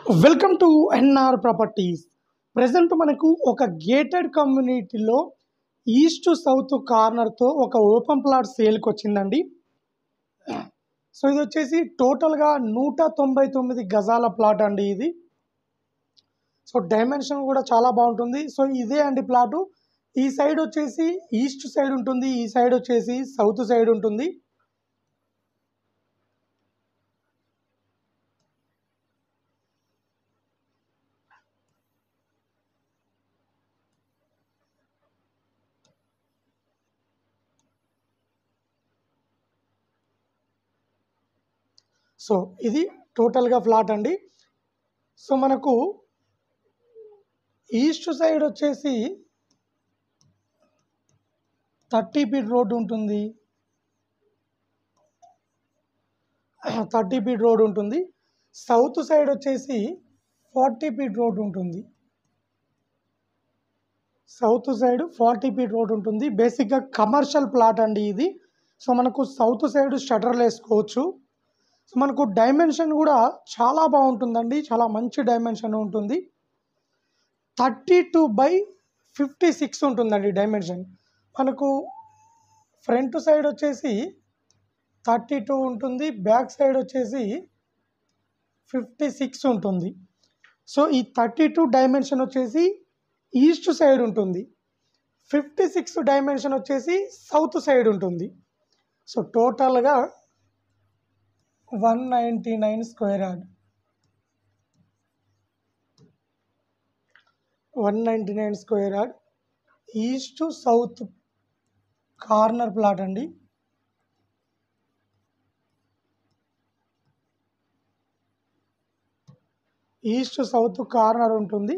welcome to NR properties present మనకు ఒక gated కమ్యూనిటీలో ఈస్ట్ సౌత్ కార్నర్తో ఒక ఓపెన్ ప్లాట్ సేల్కి వచ్చిందండి సో ఇది వచ్చేసి టోటల్గా నూట తొంభై తొమ్మిది గజాల ప్లాట్ అండి ఇది సో డైమెన్షన్ కూడా చాలా బాగుంటుంది సో ఇదే అండి ప్లాటు ఈ సైడ్ వచ్చేసి ఈస్ట్ సైడ్ ఉంటుంది ఈ సైడ్ వచ్చేసి సౌత్ సైడ్ ఉంటుంది సో ఇది టోటల్గా ఫ్లాట్ అండి సో మనకు ఈస్ట్ సైడ్ వచ్చేసి థర్టీ ఫీట్ రోడ్ ఉంటుంది థర్టీ ఫీట్ రోడ్ ఉంటుంది సౌత్ సైడ్ వచ్చేసి ఫార్టీ ఫీట్ రోడ్ ఉంటుంది south side forty feet road ఉంటుంది బేసిక్గా కమర్షియల్ ప్లాట్ అండి ఇది సో మనకు సౌత్ సైడ్ షటర్లు వేసుకోవచ్చు సో మనకు డైమెన్షన్ కూడా చాలా బాగుంటుందండి చాలా మంచి డైమెన్షన్ ఉంటుంది thirty two by fifty six ఉంటుందండి డైమెన్షన్ మనకు ఫ్రంట్ సైడ్ వచ్చేసి థర్టీ టూ ఉంటుంది బ్యాక్ సైడ్ వచ్చేసి ఫిఫ్టీ సిక్స్ ఉంటుంది సో ఈ థర్టీ టూ డైమెన్షన్ వచ్చేసి ఈస్ట్ సైడ్ ఉంటుంది ఫిఫ్టీ సిక్స్ డైమెన్షన్ వచ్చేసి సౌత్ సైడ్ ఉంటుంది సో టోటల్గా one ninety nine square yard one ninety nine square yard east south corner plot అండి ఈస్ట్ సౌత్ కార్నర్ ఉంటుంది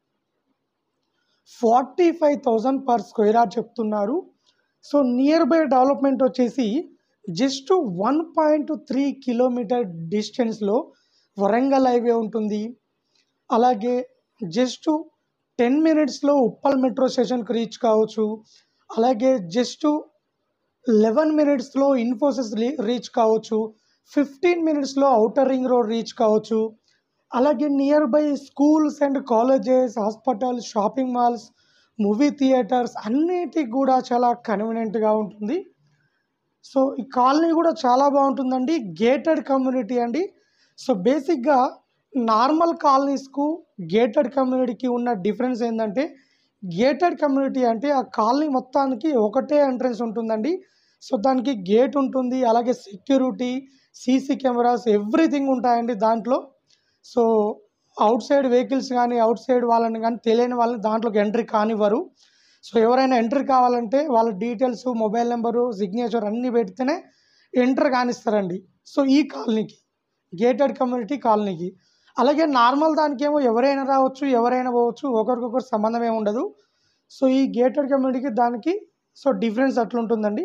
forty five thousand per square yard చెప్తున్నారు so near by development వచ్చేసి just one point three kilometre డిస్టెన్స్లో Warangal highway ఉంటుంది అలాగే just ten మినిట్స్లో Uppal metro స్టేషన్కి reach కావచ్చు అలాగే జస్ట్ లెవెన్ మినిట్స్లో ఇన్ఫోసిస్ రీచ్ కావచ్చు ఫిఫ్టీన్ మినిట్స్లో అవుటర్ రింగ్ రోడ్ రీచ్ కావచ్చు అలాగే nearby schools and colleges hospitals shopping malls movie theatres అన్నిటికి కూడా చాలా కన్వీనియంట్గా ఉంటుంది సో ఈ కాలనీ కూడా చాలా బాగుంటుందండి గేటెడ్ కమ్యూనిటీ అండి సో బేసిక్గా నార్మల్ కాలనీస్కు గేటెడ్ కమ్యూనిటీకి ఉన్న డిఫరెన్స్ ఏంటంటే గేటెడ్ కమ్యూనిటీ అంటే ఆ కాలనీ మొత్తానికి ఒకటే ఎంట్రన్స్ ఉంటుందండి సో దానికి గేట్ ఉంటుంది అలాగే సెక్యూరిటీ సీసీ కెమెరాస్ ఎవ్రీథింగ్ ఉంటాయండి దాంట్లో సో అవుట్ సైడ్ వెహికల్స్ కానీ అవుట్ సైడ్ వాళ్ళని కానీ తెలియని వాళ్ళని దాంట్లోకి ఎంట్రీ కానివ్వరు సో ఎవరైనా ఎంట్రీ కావాలంటే వాళ్ళ డీటెయిల్స్ మొబైల్ నెంబరు సిగ్నేచర్ అన్నీ పెడితేనే ఎంటర్ కానిస్తారండి సో ఈ కాలనీకి గేటెడ్ కమ్యూనిటీ కాలనీకి అలాగే నార్మల్ దానికేమో ఎవరైనా రావచ్చు ఎవరైనా పోవచ్చు ఒకరికొకరు సంబంధం ఏమి ఉండదు సో ఈ గేటెడ్ కమ్యూనిటీకి దానికి సో డిఫరెన్స్ అట్లుంటుందండి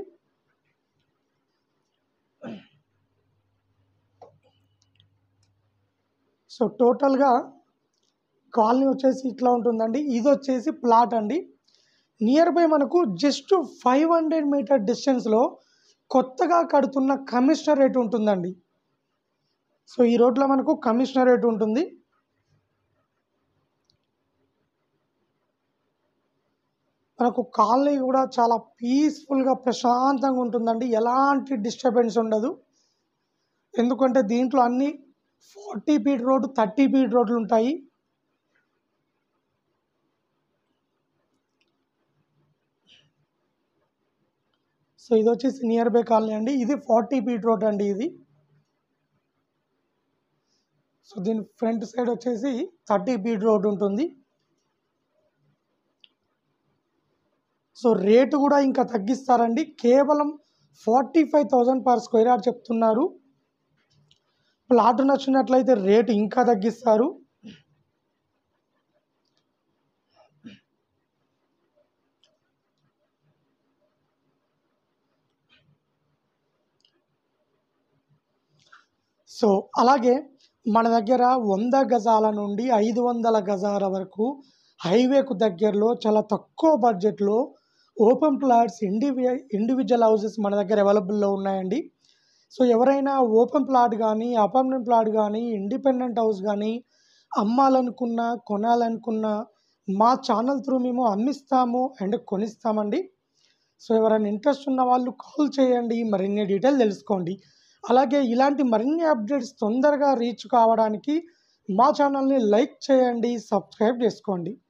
సో టోటల్గా కాలనీ వచ్చేసి ఇట్లా ఉంటుందండి ఇది వచ్చేసి ప్లాట్ అండి నియర్ బై మనకు జస్ట్ ఫైవ్ హండ్రెడ్ మీటర్ డిస్టెన్స్లో కొత్తగా కడుతున్న కమిషనరేట్ ఉంటుందండి సో ఈ రోడ్లో మనకు కమిషనరేట్ ఉంటుంది మనకు కాలనీ కూడా చాలా పీస్ఫుల్గా ప్రశాంతంగా ఉంటుందండి ఎలాంటి డిస్టర్బెన్స్ ఉండదు ఎందుకంటే దీంట్లో అన్ని forty feet road thirty feet రోడ్లు ఉంటాయి సో ఇది వచ్చేసి నియర్ బై కాలనీ అండి ఇది ఫార్టీ ఫీట్ రోడ్ అండి ఇది సో దీని ఫ్రంట్ సైడ్ వచ్చేసి థర్టీ ఫీట్ రోడ్ ఉంటుంది సో రేటు కూడా ఇంకా తగ్గిస్తారండి కేవలం forty five thousand per square yard చెప్తున్నారు ప్లాట్ నచ్చినట్లయితే రేటు ఇంకా తగ్గిస్తారు సో అలాగే మన దగ్గర వంద గజాల నుండి ఐదు వందల గజాల వరకు హైవేకు దగ్గరలో చాలా తక్కువ బడ్జెట్లో ఓపెన్ ప్లాట్స్ ఇండివి ఇండివిజువల్ హౌసెస్ మన దగ్గర అవైలబుల్లో ఉన్నాయండి సో ఎవరైనా ఓపెన్ ప్లాట్ కానీ అపార్ట్మెంట్ ప్లాట్ కానీ ఇండిపెండెంట్ హౌస్ కానీ అమ్మాలనుకున్నా కొనాలనుకున్నా మా ఛానల్ త్రూ మేము అమ్మిస్తాము అండ్ కొనిస్తామండి సో ఎవరైనా ఇంట్రెస్ట్ ఉన్న వాళ్ళు కాల్ చేయండి మరిన్ని డీటెయిల్ తెలుసుకోండి అలాగే ఇలాంటి మరిన్ని అప్డేట్స్ తొందరగా రీచ్ కావడానికి మా ఛానల్ని లైక్ చేయండి సబ్స్క్రైబ్ చేసుకోండి